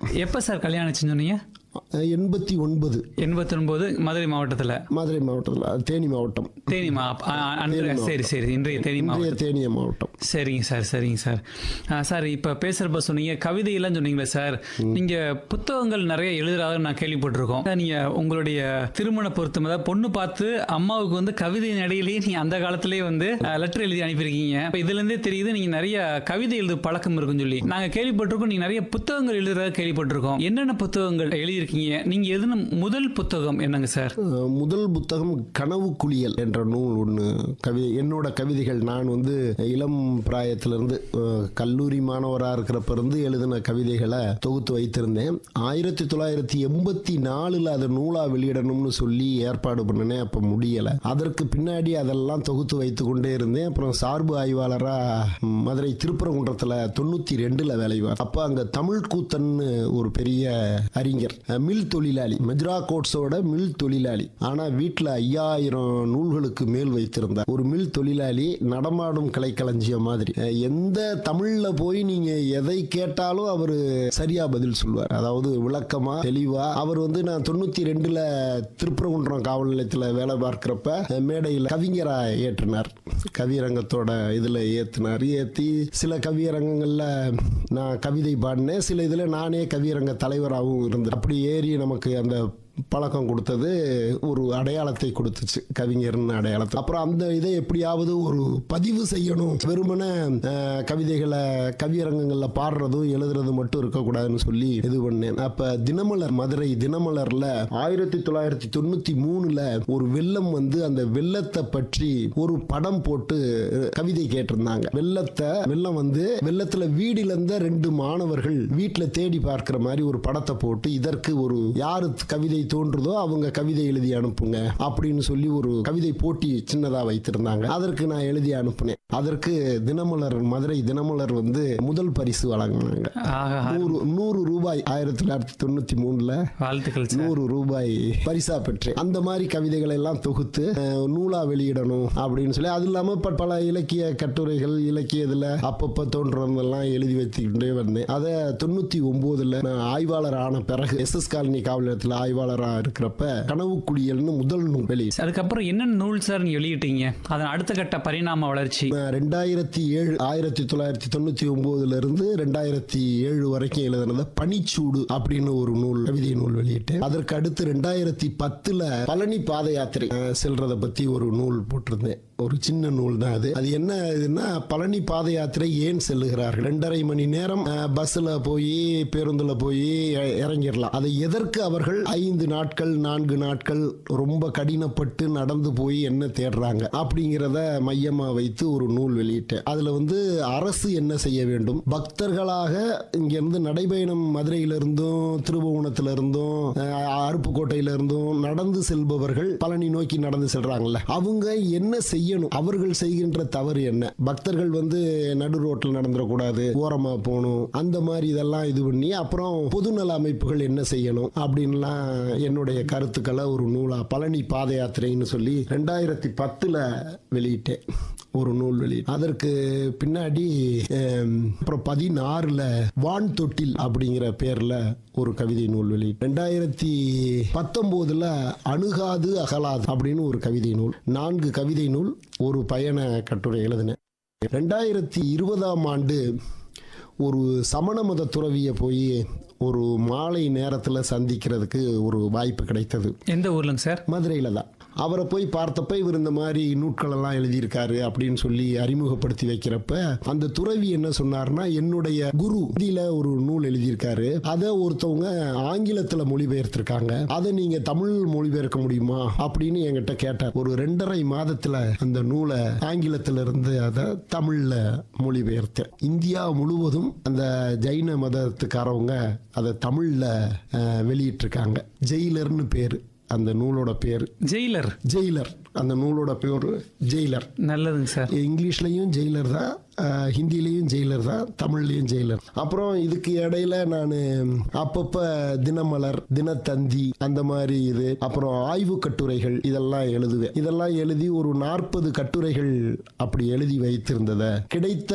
எப்போ சார் கல்யாணம் ஆச்சுன்னு சொன்னீங்க எண்பத்தி ஒன்பது எண்பத்தி ஒன்பது மதுரை மாவட்டத்தில் மதுரை மாவட்டத்தில் தேனி மாவட்டம் தேனி மா அ- அ- அன்று சரி சரி இன்றைய தேனி இன்றைய மாவட்டம் தேனிய மாவட்டம் சரிங்க சார் சரிங்க சார் ஆ, சார் இப்போ பேசுகிறப்ப சொன்னீங்க கவிதையெல்லாம் சொன்னீங்களே சார் நீங்கள் புத்தகங்கள் நிறைய எழுதுறாரு நான் கேள்விப்பட்டிருக்கோம் நீங்கள் உங்களுடைய திருமண பொருத்தம் அதாவது பொண்ணு பார்த்து அம்மாவுக்கு வந்து கவிதை நடையிலேயே நீங்கள் அந்த காலத்திலேயே வந்து லெட்டர் எழுதி அனுப்பியிருக்கீங்க இப்போ இதுலேருந்தே தெரியுது நீங்கள் நிறைய கவிதை எழுது பழக்கம் இருக்குன்னு சொல்லி நாங்கள் கேள்விப்பட்டிருக்கோம் நீங்கள் நிறைய புத்தகங்கள் எழுதுறதா கேள்விப்பட்டிருக்கோம் என்னென்ன புத்தகங்கள் எழுதியிருக்கீங்க நீங்கள் எழுதின முதல் புத்தகம் என்னங்க சார் அஹ், முதல் புத்தகம் கனவு குளியல் என்ற நூல் ஒன்று கவிதை என்னோட கவிதைகள் நான் வந்து இளம் பிராயத்திலிருந்து அஹ், கல்லூரி மாணவராக இருக்கிறப்ப இருந்து எழுதின கவிதைகளை தொகுத்து வைத்திருந்தேன் ஆயிரத்தி தொள்ளாயிரத்தி எண்பத்தி நாலில் அதை நூலா வெளியிடணும்னு சொல்லி ஏற்பாடு பண்ணினேன் அப்போ முடியலை அதற்கு பின்னாடி அதெல்லாம் தொகுத்து வைத்து கொண்டே இருந்தேன் அப்புறம் சார்பு ஆய்வாளராக மதுரை திருப்பரங்குன்றத்தில் தொண்ணூற்றி ரெண்டில் வேலைவார் அப்போ அங்கே தமிழ் கூத்தன்னு ஒரு பெரிய அறிஞர் அஹ், மில் தொழிலாளி மெஜ்ரா கோட்ஸோட மில் தொழிலாளி ஆனால் வீட்டில் ஐயாயிரம் நூல்களுக்கு மேல் வைத்திருந்தார் ஒரு மில் தொழிலாளி நடமாடும் கலைக்களஞ்சியம் மாதிரி அஹ், எந்த தமிழில் போய் நீங்கள் எதை கேட்டாலும் அவர் சரியா பதில் சொல்வார் அதாவது விளக்கமா தெளிவா அவர் வந்து நான் தொண்ணூற்றி ரெண்டில் திருப்பரங்குன்றம் காவல் நிலையத்தில் வேலை பார்க்கிறப்ப அஹ், மேடையில் கவிஞரா ஏற்றினார் கவியரங்கத்தோட இதில் ஏற்றினார் ஏற்றி சில கவியரங்கங்களில் நான் கவிதை பாடினேன் சில இதில் நானே கவியரங்க தலைவராகவும் இருந்தேன் அப்படி ஏறி நமக்கு அந்த பழக்கம் கொடுத்தது ஒரு அடையாளத்தை கொடுத்துச்சு கவிஞர்னு அடையாளத்தை அப்புறம் அந்த இதை எப்படியாவது ஒரு பதிவு செய்யணும் வெறுமனே அஹ், கவிதைகளை கவியரங்கங்களில் பாடுறதும் எழுதுறதும் மட்டும் இருக்கக்கூடாதுன்னு சொல்லி இது பண்ணேன் அப்ப தினமலர் மதுரை தினமலர்ல ஆயிரத்தி தொள்ளாயிரத்தி தொண்ணூத்தி மூணுல ஒரு வெள்ளம் வந்து அந்த வெள்ளத்தை பற்றி ஒரு படம் போட்டு அஹ், கவிதை கேட்டிருந்தாங்க வெள்ளத்தை வெள்ளம் வந்து வெள்ளத்துல வீடு இழந்த ரெண்டு மாணவர்கள் வீட்டுல தேடி பார்க்கிற மாதிரி ஒரு படத்தை போட்டு இதற்கு ஒரு யாரு கவிதை தோன்றுதோ அவங்க கவிதை எழுதி அனுப்புங்க அப்படின்னு சொல்லி ஒரு கவிதை போட்டி சின்னதா வைத்திருந்தாங்க அதற்கு நான் எழுதி அனுப்புனேன் அதற்கு தினமலர் மதுரை தினமலர் வந்து முதல் பரிசு வழங்கினாங்க ஆஹா நூறு நூறு ரூபாய் ஆயிரத்தி தொள்ளாயிரத்தி தொண்ணூத்தி மூணுல வாழ்த்துக்கள் சார் நூறு ரூபாய் பரிசா பெற்றேன் அந்த மாதிரி கவிதைகளை எல்லாம் தொகுத்து அஹ், நூலா வெளியிடணும் அப்படின்னு சொல்லி அது இல்லாம இப்ப பல இலக்கிய கட்டுரைகள் இலக்கிய இதுல அப்பப்ப தோன்றதெல்லாம் எழுதி வச்சுக்கிட்டே வந்தேன் அதை தொண்ணூத்தி ஒன்பதுல நான் ஆய்வாளர் ஆன பிறகு எஸ் எஸ் காலனி காவல் நிலையத்தில் ஆய்வாளரா இருக்கிறப்ப கனவு குடியல்னு முதல் நூல் வெளி அதுக்கப்புறம் என்னென்ன நூல் சார் நீங்க வெளியிட்டீங்க அதன் அடுத்த கட்ட பரிணாம வளர்ச்சி ரெண்டாயிரத்தி ஏழு ஆயிரத்தி தொள்ளாயிரத்தி தொண்ணூத்தி ஒன்பதுல இருந்து ரெண்டாயிரத்தி ஏழு வரைக்கும் எழுதினத பனிச்சூடு அப்படின்னு ஒரு நூல் கவிதை நூல் வெளியிட்டேன் அதற்கு அடுத்து ரெண்டாயிரத்தி பத்துல பழனி பாத யாத்திரை அஹ், செல்றத பத்தி ஒரு நூல் போட்டிருந்தேன் ஒரு சின்ன நூல் தான் அது அது என்ன இதுன்னா பழனி பாத யாத்திரை ஏன் செல்லுகிறார்கள் ரெண்டரை மணி நேரம் அஹ், பஸ்ல போய் பேருந்துல போய் இ- இறங்கிடலாம் அதை எதற்கு அவர்கள் ஐந்து நாட்கள் நான்கு நாட்கள் ரொம்ப கடினப்பட்டு நடந்து போய் என்ன தேடுறாங்க அப்படிங்கிறத மையமா வைத்து ஒரு நூல் வெளியிட்டேன் அதுல வந்து அரசு என்ன செய்ய வேண்டும் பக்தர்களாக இங்கிருந்து நடைபயணம் மதுரையிலிருந்தும் திருபுவனத்திலிருந்தும் அஹ், அருப்புக்கோட்டையிலிருந்தும் நடந்து செல்பவர்கள் பழனி நோக்கி நடந்து செல்றாங்கல்ல அவங்க என்ன செய்யணும் அவர்கள் செய்கின்ற தவறு என்ன பக்தர்கள் வந்து நடு ரோட்டில் நடந்துடக்கூடாது ஓரமா போகணும் அந்த மாதிரி இதெல்லாம் இது பண்ணி அப்புறம் பொதுநல அமைப்புகள் என்ன செய்யணும் அப்படின்லாம் என்னுடைய கருத்துக்களை ஒரு நூலா பழனி பாத யாத்திரைன்னு சொல்லி ரெண்டாயிரத்தி பத்துல வெளியிட்டேன் ஒரு நூல் வெளி அதற்கு பின்னாடி ஹம், அப்புறம் பதினாறுல வான் தொட்டில் அப்படிங்கிற பேர்ல ஒரு கவிதை நூல் வெளி ரெண்டாயிரத்தி பத்தொன்பதுல அணுகாது அகலாது அப்படின்னு ஒரு கவிதை நூல் நான்கு கவிதை நூல் ஒரு பயண கட்டுரை எழுதினேன் ரெண்டாயிரத்தி இருபதாம் ஆண்டு ஒரு சமண மத துறவியை போய் ஒரு மாலை நேரத்தில் சந்திக்கிறதுக்கு ஒரு வாய்ப்பு கிடைத்தது எந்த ஊர்லங்க சார் மதுரையில் தான் அவரை போய் பார்த்தப்ப இவர் இந்த மாதிரி நூட்கள் எல்லாம் எழுதியிருக்காரு அப்படின்னு சொல்லி அறிமுகப்படுத்தி வைக்கிறப்ப அந்த துறவி என்ன சொன்னார்னா என்னுடைய குரு ஹிந்தியில ஒரு நூல் எழுதியிருக்காரு அதை ஒருத்தவங்க ஆங்கிலத்துல மொழிபெயர்த்திருக்காங்க அதை நீங்க தமிழ் மொழிபெயர்க்க முடியுமா அப்படின்னு என்கிட்ட கேட்டார் ஒரு ரெண்டரை மாதத்துல அந்த நூலை ஆங்கிலத்துல இருந்து அதை தமிழ்ல மொழிபெயர்த்தேன் இந்தியா முழுவதும் அந்த ஜைன மதத்துக்காரவங்க அதை தமிழ்ல அஹ், வெளியிட்டிருக்காங்க ஜெயிலர்னு பேரு அந்த நூலோட பேர் ஜெயிலர் ஜெயிலர் அந்த நூலோட பேர் ஜெயிலர் நல்லதுங்க சார் இங்கிலீஷ்லயும் ஜெயிலர் தான் அஹ், ஹிந்திலையும் ஜெயிலர் தான் தமிழ்லையும் ஜெயிலர் அப்புறம் இதுக்கு இடையில நான் அப்பப்ப தினமலர் தினத்தந்தி அந்த மாதிரி இது அப்புறம் ஆய்வு கட்டுரைகள் இதெல்லாம் எழுதுவேன் இதெல்லாம் எழுதி ஒரு நாற்பது கட்டுரைகள் அப்படி எழுதி வைத்திருந்ததை கிடைத்த